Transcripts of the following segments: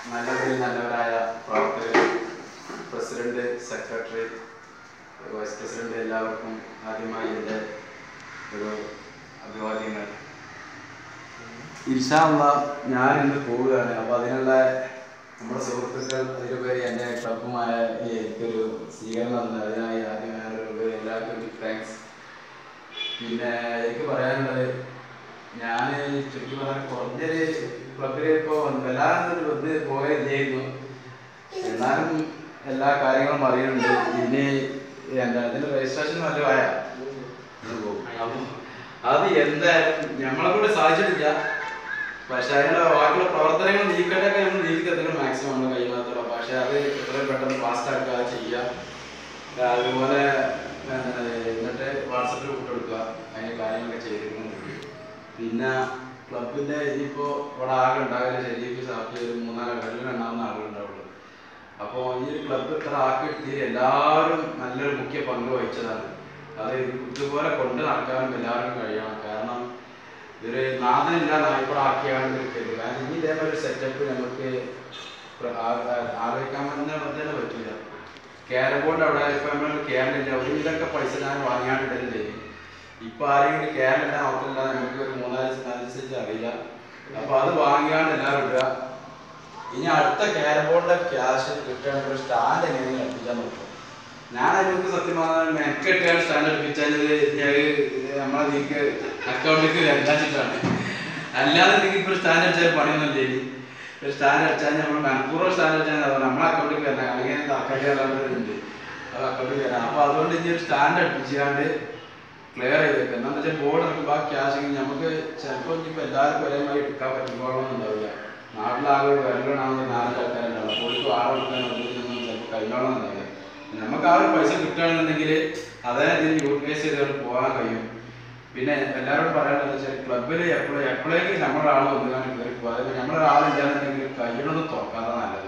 നല്ലവരിൽ നല്ലവരായ പ്രവർത്തകർ president secretary vice president എല്ലാവർക്കും ആദ്യമായി എൻ്റെ ഒരു അഭിവാദ്യങ്ങൾ ഇൻഷാല്ല ഞാൻ ഇന്ന് പോവുകയാണ് അപ്പോൾ അതിനുള്ള നമ്മുടെ സുഹൃത്തുക്കൾ അതിലുപരി എൻ്റെ ക്ലബുമായ ഈ എനിക്കൊരു സ്വീകരണം തന്നത് അതിനായി ആദ്യം ഞാനൊരു എല്ലാവർക്കും താങ്ക്സ് പിന്നെ എനിക്ക് പറയാനുള്ളത് ഞാൻ ചുരുക്കി പറഞ്ഞാൽ കുറഞ്ഞൊരു ക്ലബിൽ ഇപ്പോൾ വല്ലാതൊരു വന്ന് പോകാനില്ലായിരുന്നു എന്നാലും എല്ലാ കാര്യങ്ങളും അറിയുന്നുണ്ട് ഇനി എന്താ ഇതിന് രജിസ്ട്രേഷൻ വല്ലതും ആയാ ഇന്ന് പോകും. അപ്പം അത് എന്തായാലും നമ്മളെ കൂടെ സാധിച്ചിട്ടില്ല പക്ഷെ അതിനുള്ള ബാക്കിയുള്ള പ്രവർത്തനങ്ങൾ നീക്കട്ടൊക്കെ നമ്മൾ നീക്കിയെടുക്കണം മാക്സിമം നമ്മൾ കഴിയുന്നത്ര പക്ഷെ അത് എത്രയും പെട്ടെന്ന് ഫാസ്റ്റ് ആക്കുക ചെയ്യുക അതുപോലെ എന്താണ് എന്നിട്ട് വാട്സപ്പിൽ വിട്ടുകൊടുക്കുക അതിന്റെ കാര്യങ്ങളൊക്കെ ചെയ്തിരിക്കുന്നുണ്ട് പിന്നെ ക്ലബിന്റെ ഇനിയിപ്പോൾ ഇവിടെ ആകെ ഉണ്ടാകില്ല ശരീഫ് സാഫി ഒരു മൂന്നാല് വെള്ളം എണ്ണാവുന്ന ആളുകളുണ്ടാവുള്ളൂ അപ്പോൾ ഈ ഒരു ക്ലബ്ബ് ഇത്ര ആക്കി എടുത്തതിൽ എല്ലാവരും നല്ലൊരു മുഖ്യ പങ്ക് വഹിച്ചതാണ് അത് ഇതുപോലെ കൊണ്ട് നടക്കാനും എല്ലാവർക്കും കഴിയണം കാരണം ഇതൊരു നാഥനില്ല നായ്ക്കൂടാക്കിയാണ് നിൽക്കരുത് കാരണം ഇനി ഇതേപോലെ ഒരു സെറ്റപ്പ് നമുക്ക് പ്ര- ആ- ആ- ആലോചിക്കാൻ തന്നെ തന്നെ പറ്റില്ല ക്യാരം ബോർഡ് അവിടെ ഇപ്പൊ നമ്മൾ കേരളില്ല ഒരു ഇതൊക്കെ പൈസ ഞാൻ വാങ്ങിയാണ്ടിട്ടില്ലേ ഇപ്പൊ ആരെങ്കിലും കേരളില്ല നോക്കില്ല നമുക്ക് ഒരു മൂന്നാല് അനുസരിച്ച് അറിയില്ല അപ്പൊ അത് വാങ്ങിയാണ്ട് എല്ലാവരും ഇടുക ഇനി അടുത്ത ക്യാരം ബോർഡിന്റെ ക്യാഷ് കിട്ടാൻ ഒരു സ്റ്റാൻഡ് എങ്ങനെയെങ്കിലും എത്തിക്കാൻ നോക്കും ഞാൻ അതിനൊക്കെ സത്യം പറഞ്ഞാൽ മെനക്കെട്ടാണ് സ്റ്റാൻഡ് എടുപ്പിച്ചാൽ ഞാൻ നമ്മളെ നീക്ക് അക്കൗണ്ടിലേക്ക് രണ്ടാച്ചിട്ടാണ് അല്ലാതെ നിങ്ങൾക്ക് ഇപ്പോൾ സ്റ്റാൻഡ് അടിച്ചാൽ പണിയൊന്നും ഇല്ലേ ഇനി. ഒരു സ്റ്റാൻഡ് അടിച്ചാൽ നമ്മൾ മനഃപൂർവ്വം സ്റ്റാൻഡ് അടിച്ചാൽ നമ്മളെ അക്കൗണ്ടിലേക്ക് വരണം അല്ലെങ്കിൽ അക്കൗണ്ട് ഉണ്ട് അത് അക്കൗണ്ടിലേക്ക് വരാം അപ്പോൾ അതുകൊണ്ട് ഇനി ഒരു സ്റ്റാൻഡ് അടുപ്പിച്ചാണ്ട് ക്ലിയർ ചെയ്തേക്കാം എന്താണെന്ന് വെച്ചാൽ ബോർഡ് നമുക്ക് ആ ക്യാഷ് നമുക്ക് ചിലപ്പോൾ ഇനിയിപ്പോൾ എല്ലാവർക്കും ഒരേമായി എടുക്കാൻ പറ്റുമ്പോഴൊന്നും ഉണ്ടാവില്ല നാട്ടിലാകെ വരലാണെങ്കിൽ നാല് ആൾക്കാരുണ്ടാവും പോയിട്ട് ആളെ കൊടുക്കാൻ ഒന്നും ചിലപ്പോൾ കഴിഞ്ഞോളം ഉണ്ടാവില്ല നമുക്ക് ആ ഒരു പൈസ കിട്ടുകയാണെന്നുണ്ടെങ്കിൽ അതേ ഇതിൽ യൂട്ടിലൈസ് ചെയ്തുകൊണ്ട് പോകാൻ കഴിയും പിന്നെ എല്ലാവരോടും പറയാനുള്ളത് വെച്ചാൽ ക്ലബിൽ എപ്പോഴും എപ്പോഴേക്കും നമ്മുടെ ആൾ വന്നുകൊണ്ട് കയറി പോകും അതായത് നമ്മുടെ ആളില്ലാന്നുണ്ടെങ്കിൽ കയ്യിലൊന്നും തുറക്കാതെ നല്ലത്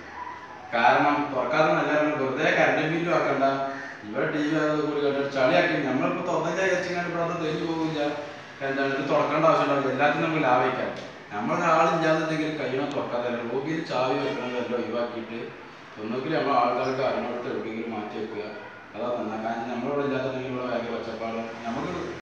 കാരണം തുറക്കാതെ നല്ല വെറുതെ കറണ്ട് ബില്ലും ആക്കണ്ട ഇവിടെ ടി വി അത് കൂടി കണ്ടിട്ട് ചളിയാക്കി നമ്മളിപ്പോൾ തുറന്നില്ല വിചാരിച്ചാൽ ഇവിടെ ഒന്നും തെളിഞ്ഞു പോകില്ല എന്താണ് ഇത് തുറക്കേണ്ട ആവശ്യമുണ്ടാവില്ല എല്ലാത്തിനും നമുക്ക് ലാഭിക്കാം നമ്മുടെ ആളില്ലാന്നുണ്ടെങ്കിൽ കയ്യിലൊന്നും തുറക്കാതെ റൂബിയിൽ ചാവി വെക്കണത് എല്ലാം ഒഴിവാക്കിയിട്ട് ഒന്നുകിൽ നമ്മൾ ആൾക്കാർക്ക് അറിഞ്ഞോട്ട് എവിടെയെങ്കിലും മാറ്റി വെക്കുക അതാ തന്നെ കാരണം നമ്മളിവിടെ ഇല്ലാത്തുണ്ടെങ്കിൽ ഇവിടെ ഭയങ്കര ഒച്ചപ്പാട് നമുക്ക്